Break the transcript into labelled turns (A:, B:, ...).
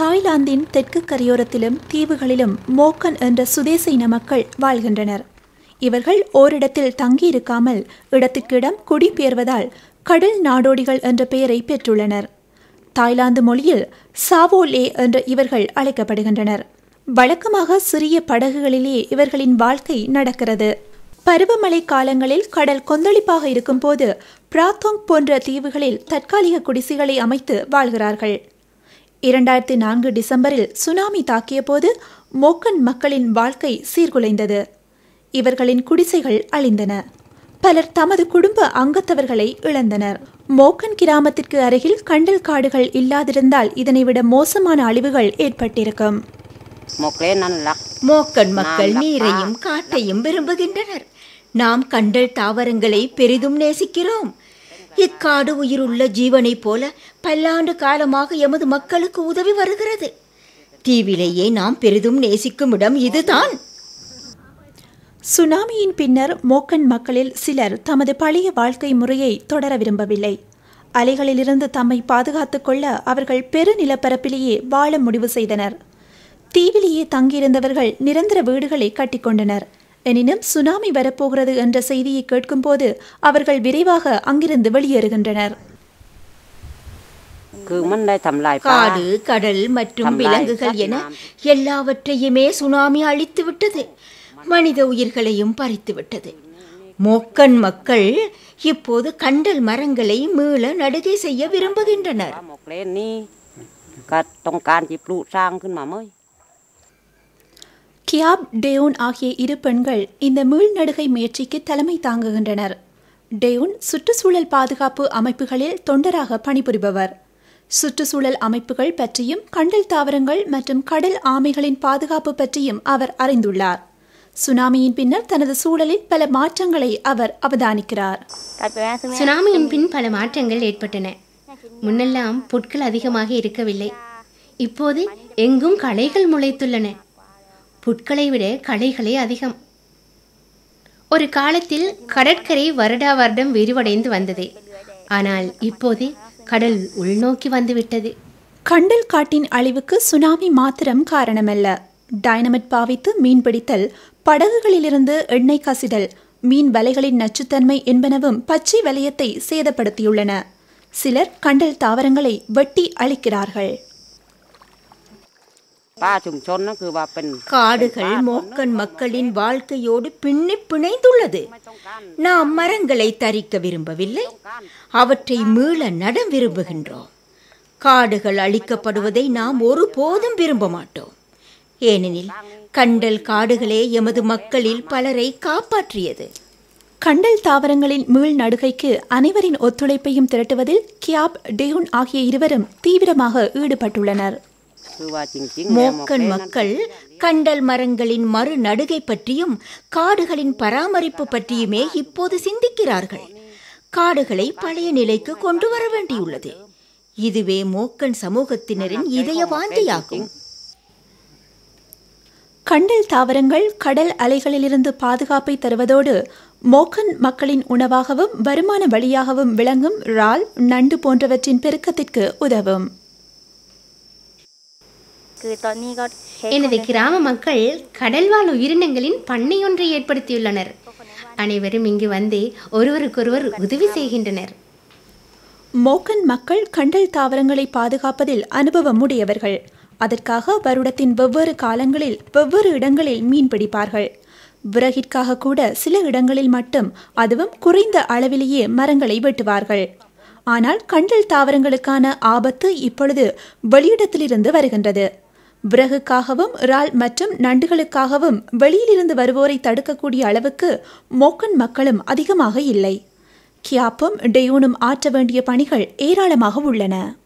A: தாய்லாந்தின் தெற்கு கரையோரத்திலும் தீவுகளிலும் மோக்கன் என்ற சுதேச இன மக்கள் வாழ்கின்றனர் இவர்கள் ஓரிடத்தில் தங்கியிருக்காமல் இடத்துக்கு இடம் குடிபெயர்வதால் கடல் நாடோடிகள் என்ற பெயரை பெற்றுள்ளனர் தாய்லாந்து மொழியில் சாவோலே என்ற இவர்கள் அழைக்கப்படுகின்றனர் வழக்கமாக சிறிய படகுகளிலே இவர்களின் வாழ்க்கை நடக்கிறது பருவமழை காலங்களில் கடல் கொந்தளிப்பாக இருக்கும்போது பிராத்தோங் போன்ற தீவுகளில் தற்காலிக குடிசைகளை அமைத்து வாழ்கிறார்கள் இரண்டாயிரத்தி நான்கு டிசம்பரில் சுனாமி தாக்கிய போது மோக்கன் மக்களின் வாழ்க்கை சீர்குலைந்தது இவர்களின் குடிசைகள் அழிந்தன பலர் தமது குடும்ப அங்கத்தவர்களை இழந்தனர் மோக்கன் கிராமத்திற்கு அருகில் கண்டல் காடுகள் இல்லாதிருந்தால் இதனை விட மோசமான அழிவுகள் ஏற்பட்டிருக்கும்
B: một cái năn lắc
C: மோக்கன் மக்கள் நீரையும் காட்டையும் விரும்புகின்றனர் நாம் கண்டல் தாவரங்களை பெரிதும் நேசிக்கிறோம் இக்காடு உயிருள்ள ஜீவனைப் போல பல்லாண்டு காலமாக எமது மக்களுக்கு உதவி வருகிறது தீவிலேயே நாம் பெரிதும் நேசிக்கும் இடம் இதுதான்
A: சுனாமியின் பின்னர் மோக்கன் மக்களில் சிலர் தமது பழைய வாழ்க்கை முறையை தொடர விரும்பவில்லை அலைகளிலிருந்து தம்மை பாதுகாத்துக் கொள்ள அவர்கள் பெரு நிலப்பரப்பிலேயே வாழ முடிவு செய்தனர் தீவிலேயே தங்கியிருந்தவர்கள் நிரந்தர வீடுகளை கட்டிக்கொண்டனர் எனினும் சுனாமி வரப்போகிறது என்ற செய்தியை கேட்கும்போது அவர்கள் விரைவாக அங்கிருந்து வெளியேறுகின்றனர்
B: cứ mình đây thầm lại
C: காடு கடல் மற்றும்
B: தம்லாய்,
C: விலங்குகள் என எல்லாவற்றையுமே சுனாமி அழித்து விட்டது மனித உயிர்களையும் பறித்து விட்டது மோக்கன் மக்கள் இப்போது கண்டல் மரங்களை மீள நடுகை செய்ய விரும்புகின்றனர்
B: một lên ni cả tông can chỉ lụ sangขึ้นmà mới
A: கியாப் டேயோன் ஆகிய இரு பெண்கள் இந்த மீள்நடுகை முயற்சிக்கு தலைமை தாங்குகின்றனர் டேயோன் சுற்றுச்சூழல் பாதுகாப்பு அமைப்புகளில் தொண்டராக பணிபுரிபவர் சுற்றுச்சூழல் அமைப்புகள் பற்றியும் கண்டல் தாவரங்கள் மற்றும் கடல் ஆமைகளின் பாதுகாப்பு பற்றியும் அவர் அறிந்துள்ளார் சுனாமியின் பின்னர் தனது சூழலில் பல மாற்றங்களை அவர் அவதானிக்கிறார்
D: சுனாமியின் பின் பல மாற்றங்கள் ஏற்பட்டன முன்னெல்லாம் புட்கள் அதிகமாக இருக்கவில்லை இப்போது எங்கும் களைகள் முளைத்துள்ளன புட்களை விட களைகளே அதிகம் ஒரு காலத்தில் கடற்கரை வருடா வருடம் விரிவடைந்து வந்தது ஆனால் இப்போது கடல் உள்நோக்கி வந்துவிட்டது
A: கண்டல் காட்டின் அழிவுக்கு சுனாமி மாத்திரம் காரணமல்ல டைனமிட் பாவித்து மீன்பிடித்தல் படகுகளிலிருந்து எண்ணெய் கசிதல் மீன் வலைகளின் நச்சுத்தன்மை என்பனவும் பச்சை வலயத்தை சேதப்படுத்தியுள்ளன சிலர் கண்டல் தாவரங்களை வெட்டி அழிக்கிறார்கள்
B: ba chùm chôn nó cứ vào bên
C: காடுகள் மோக்கன் மக்களின் வாழ்க்கையோடு பின்னி பிணைந்துள்ளது நாம் மரங்களை தரிக்க விரும்பவில்லை அவற்றை மீள நட விரும்புகின்றோம் காடுகள் அழிக்கப்படுவதை நாம் ஒருபோதும் விரும்ப மாட்டோம் ஏனெனில் கண்டல் காடுகளே எமது மக்களில் பலரை காப்பாற்றியது
A: கண்டல் தாவரங்களின் மீள் நடுகைக்கு அனைவரின் ஒத்துழைப்பையும் திரட்டுவதில் கியாப் டேயுன் ஆகிய இருவரும் தீவிரமாக ஈடுபட்டுள்ளனர்
B: cứ vào chỉnh chính nè, một
C: மோக்கன்
B: cái
C: மக்கள் கண்டல் மரங்களின் மறு நடுகை பற்றியும் காடுகளின் பராமரிப்பு பற்றியுமே இப்போது சிந்திக்கிறார்கள் காடுகளை பழைய நிலைக்கு கொண்டு வர வேண்டியுள்ளது இதுவே மோக்கன் சமூகத்தினரின் இதய வாந்தியாகும்
A: கண்டல் தாவரங்கள் கடல் அலைகளிலிருந்து பாதுகாப்பை தருவதோடு மோக்கன் மக்களின் உணவாகவும் வருமான வழியாகவும் விளங்கும் இறால் நண்டு போன்றவற்றின் பெருக்கத்திற்கு உதவும்
E: คือตอนนี้ก็เช็ค
D: எனது கிராம மக்கள் கடல்வாழ் உயிரினங்களின் பண்ணை ஒன்றை ஏற்படுத்தியுள்ளனர் அனைவரும் இங்கு வந்து ஒருவருக்கொருவர் உதவி செய்கின்றனர்
A: மோக்கன் மக்கள் கண்டல் தாவரங்களை பாதுகாப்பதில் அனுபவம் உடையவர்கள் அதற்காக வருடத்தின் வெவ்வேறு காலங்களில் வெவ்வேறு இடங்களில் மீன் பிடிப்பார்கள் விறகிற்காக கூட சில இடங்களில் மட்டும் அதுவும் குறைந்த அளவிலேயே மரங்களை வெட்டுவார்கள் ஆனால் கண்டல் தாவரங்களுக்கான ஆபத்து இப்பொழுது வெளியிடத்திலிருந்து வருகின்றது விறகுக்காகவும் இறால் மற்றும் நண்டுகளுக்காகவும் வெளியிலிருந்து வருவோரை தடுக்கக்கூடிய அளவுக்கு மோக்கன் மக்களும் அதிகமாக இல்லை கியாப்பும் டெயூனும் ஆற்ற வேண்டிய பணிகள் ஏராளமாக உள்ளன